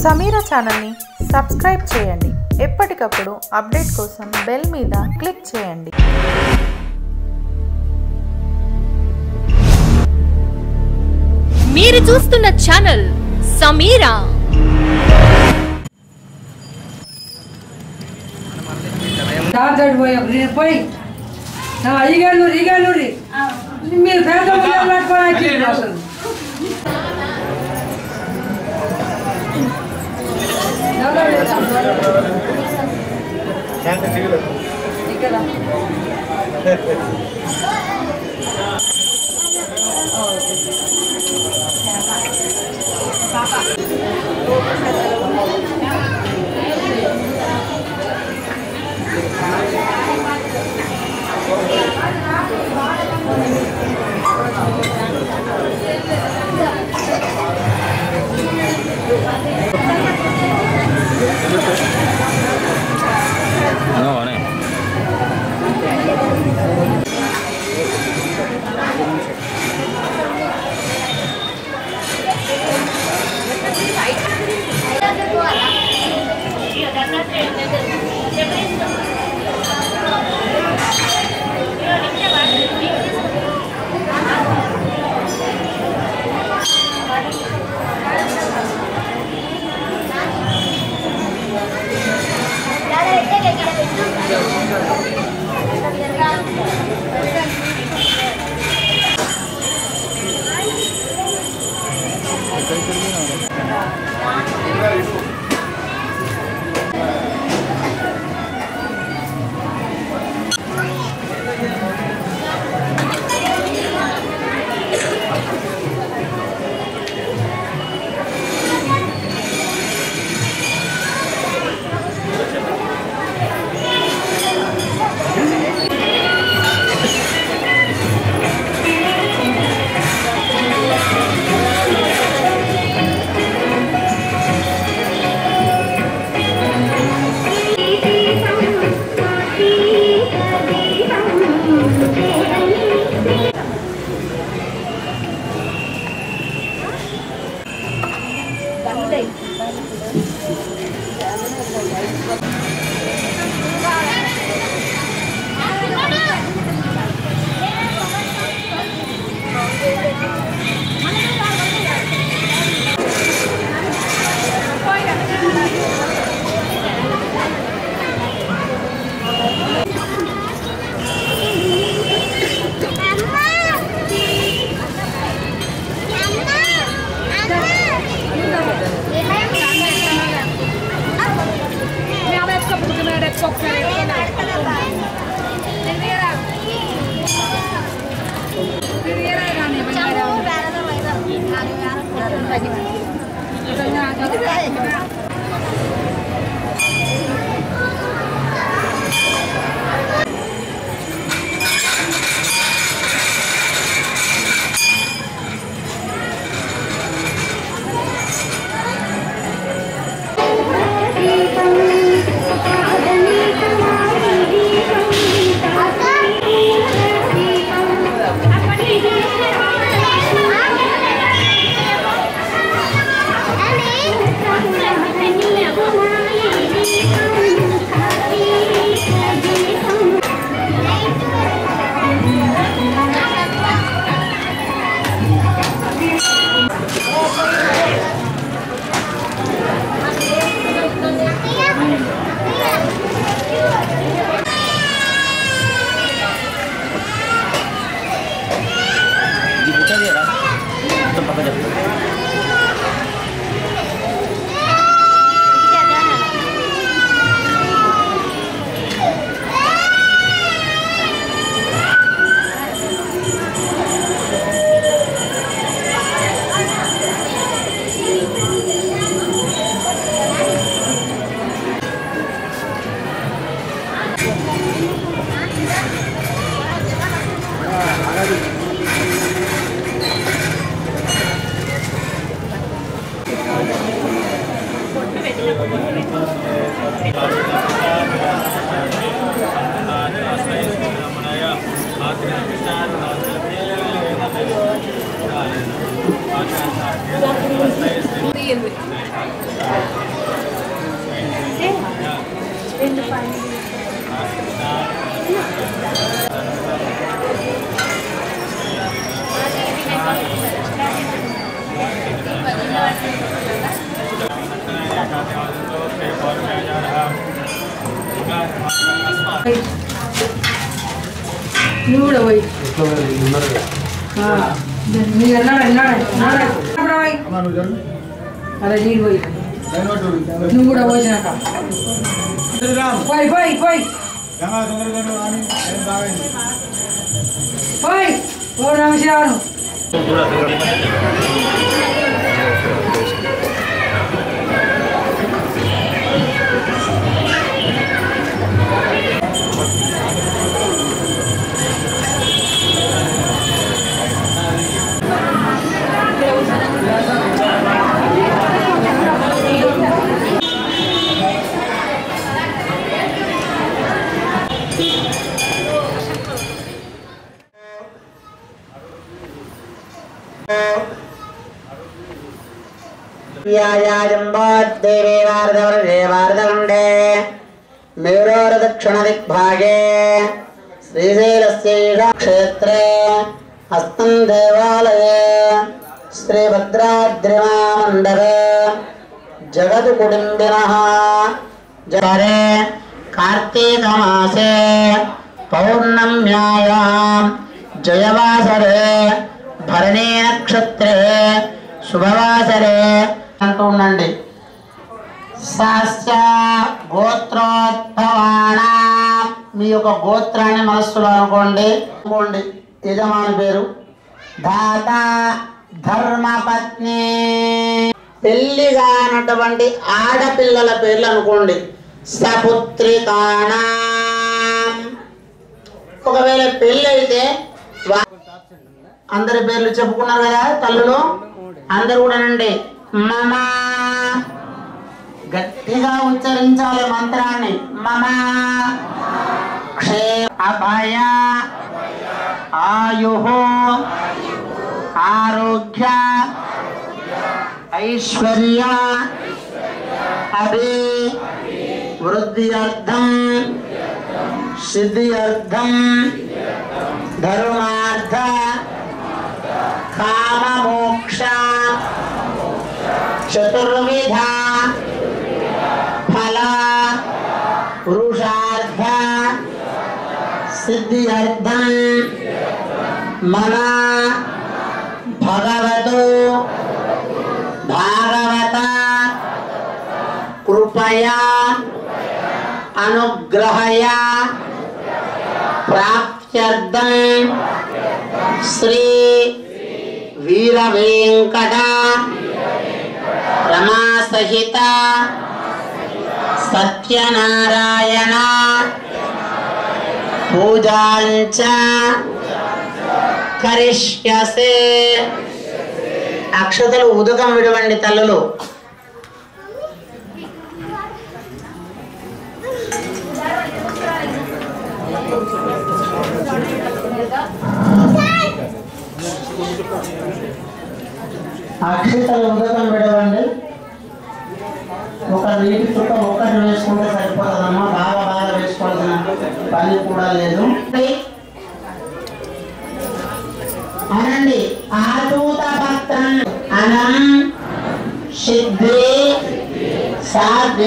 సమీరా ఛానల్ని సబ్స్క్రైబ్ చేయండి ఎప్పటికప్పుడు అప్డేట్ కోసం బెల్ మీద క్లిక్ చేయండి మీరు చూస్తున్న ఛానల్ సమీరా దాంతో పోయి నేను పోయి నా అయ్యగారు ఈగారు మీరు పేద పిల్లలు పట్టుకోవడానికి అసలు ఇక్కడ ఎనిమిది పోయి. నువ్వు కూడా పోయి ఆ, నీకు అన్నాడు అన్నాడు అన్నాడు ఇప్పుడు పోయి. అరే నీళ్ళు పోయి నువ్వు కూడా పోసినాక పోయి పోయి పోయి పోయి ఓ నమస్కారం ദേവാർദ്ധവർഷേവാർദ്ധമുണ്ടേ മേരോരദക്ഷിണദിഗ്ഭാഗേ ശ്രീശൈലസ്യൈഷാക്ഷേത്രേ ഹസ്തം ദേവാലയേ ശ്രീഭദ്രാദ്രിമാമണ്ഡപേ ജഗത് കുടുംബിനഃ ജരെ కార్తీకమాసే పౌర్ణమ్యాయాం జయవాసరే భరణీ నక్షత్రే శుభవాసరే అంటూ ఉండండి శాస్త్ర గోత్రోద్భవాణ మీ యొక్క గోత్రాన్ని మనస్సులో అనుకోండి అనుకోండి యజమాని పేరు దాత ధర్మపత్ని పెళ్లి కానటువంటి ఆడపిల్లల పేర్లు అనుకోండి సపుత్రికాణ ఒకవేళ పెళ్ళి అయితే వా- అందరి పేర్లు చెప్పుకున్నారు కదా తల్లులు అందరు కూడా నండి మమ గట్టిగా ఉచ్చరించాలి మంత్రాన్ని మమ క్షే అభయ ఆయు ఆరోగ్య ఐశ్వర్య అభి వృద్ధ్యర్థం సిద్ధ్యర్థం ధర్మార్థ కామమోక్ష చతుర్విధ ఫల పురుషార్థ సిద్ధ్యర్థం మన భగవతో భాగవత కృపయా అనుగ్రహయ ప్రాప్త్యర్థం శ్రీ వీర వెంకట రమాసహిత సత్యనారాయణ పూజాంచ కరిష్యసే అక్షతలు ఉదకం విడవండి తల్లులు అక్షతలు ఉదకం విడవండి ఒక నీటి చుక్క ఒకటి వేసుకుంటే సరిపోతుందమ్మా బాగా బాగా వేసుకోవాల్సిన పని కూడా లేదు అనండి ఆచూత పత్రం అనం సిద్ధి సాధ్య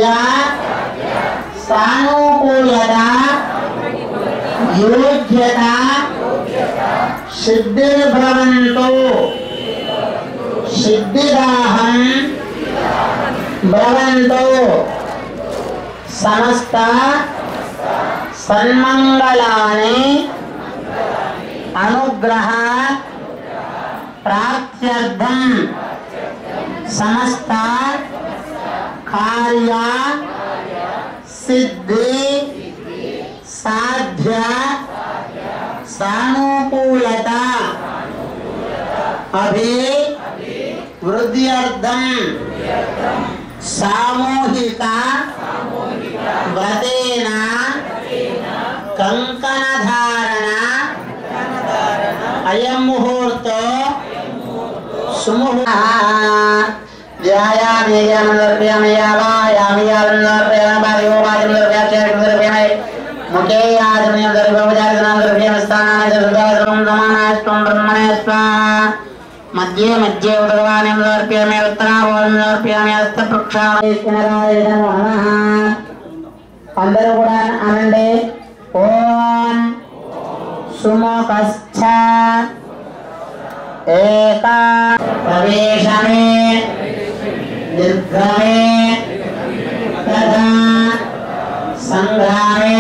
సానుకూలత యోగ్యత సిద్ధిర్భవంతు సిద్ధిదాహం భవంతు సమస్త సన్మంగళాని అనుగ్రహ ప్రాప్త్యర్థం సమస్త కార్య సిద్ధి సాధ్య సానుకూలత అభి వృద్ధ్యర్థం సామూహిక వ్రతేన కంకణధారణ అయం ముహూర్తో సుముహూర్త ధ్యాయామి ధ్యానదర్ప్యామి యావాయామి యాదర్ప్యామి బాధివో బాధిం దర్ప్యాచేయం దర్ప్యామి ముఖే యాజమయం దర్ప్యామి దర్ప్యామి స్థానాని దర్ప్యామి సమానాస్త్వం బ్రహ్మణే స్వాహ మధ్యే మధ్యే ఉదవానిం దర్ప్యామి ఉత్తరాభోజం దర్ప్యామి హస్తపృక్షాయ అందరూ కూడా అనండి ఓం సుముఖశ్చ ఏకా ప్రవేశమే నిర్గమే తథా సంగ్రామే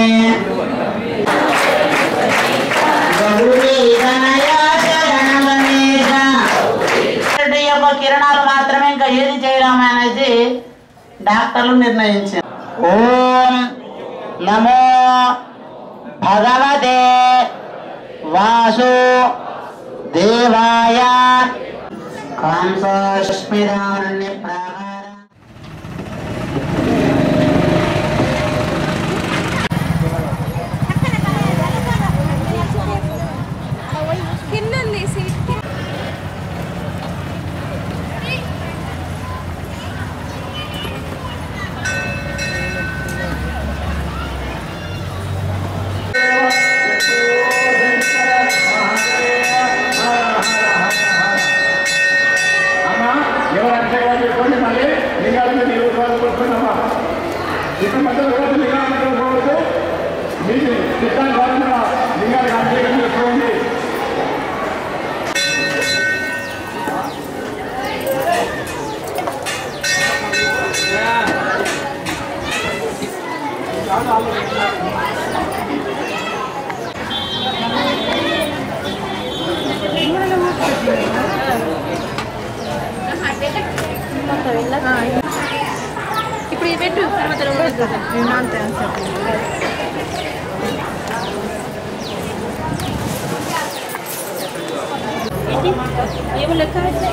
గౌరీ గణయా శరణమనేష. రెడ్డి యొక్క కిరణాలు మాత్రమే ఇంకా ఏది చేయడం అనేది డాక్టర్లు నిర్ణయించారు ఓం నమో భగవతే వాసు దేవాయ కాంసస్మిదారణ్య ప్రాకార కింద ఉంది సీట్ అమ్మా ఎవరంటే వాళ్ళు చెప్పండి మళ్ళీ లింగాల మీద ఇరవై రూపాయలు కొట్టుకోండి అమ్మా ఇక్కడ మధ్యలో ఎవరు లింగాల మధ్యలో పోవద్దు మీకు చిత్తాన్ని కాకుండా లింగాలు అభిషేకం చేసుకోండి ఇప్పుడు ఇది పెట్టు తర్వాత ఏమో లెక్క పెట్టే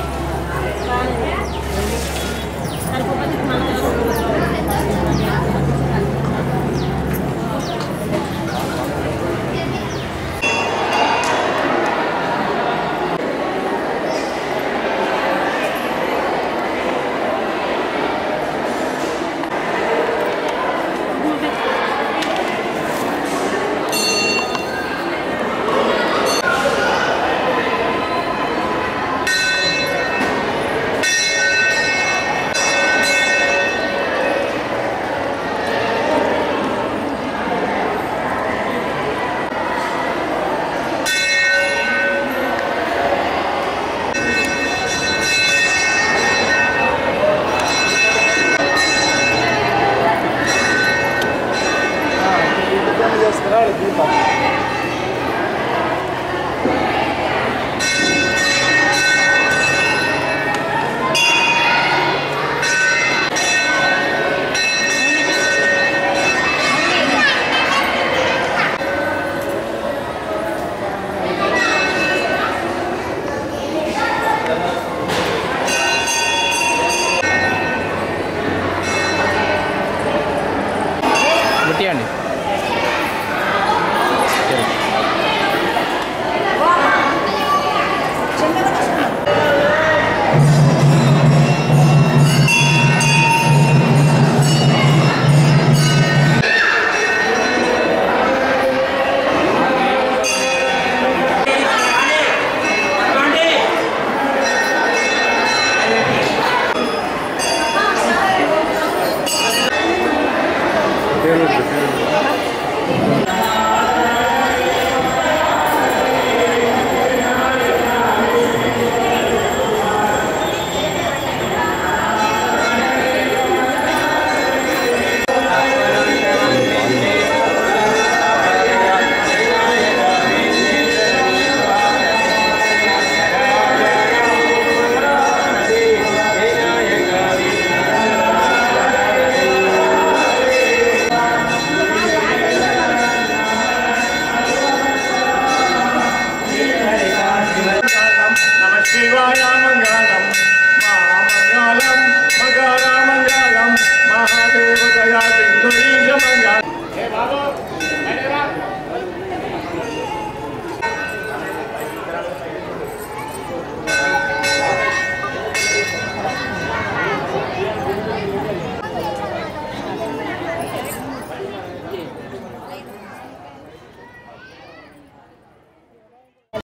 ముట్టియండి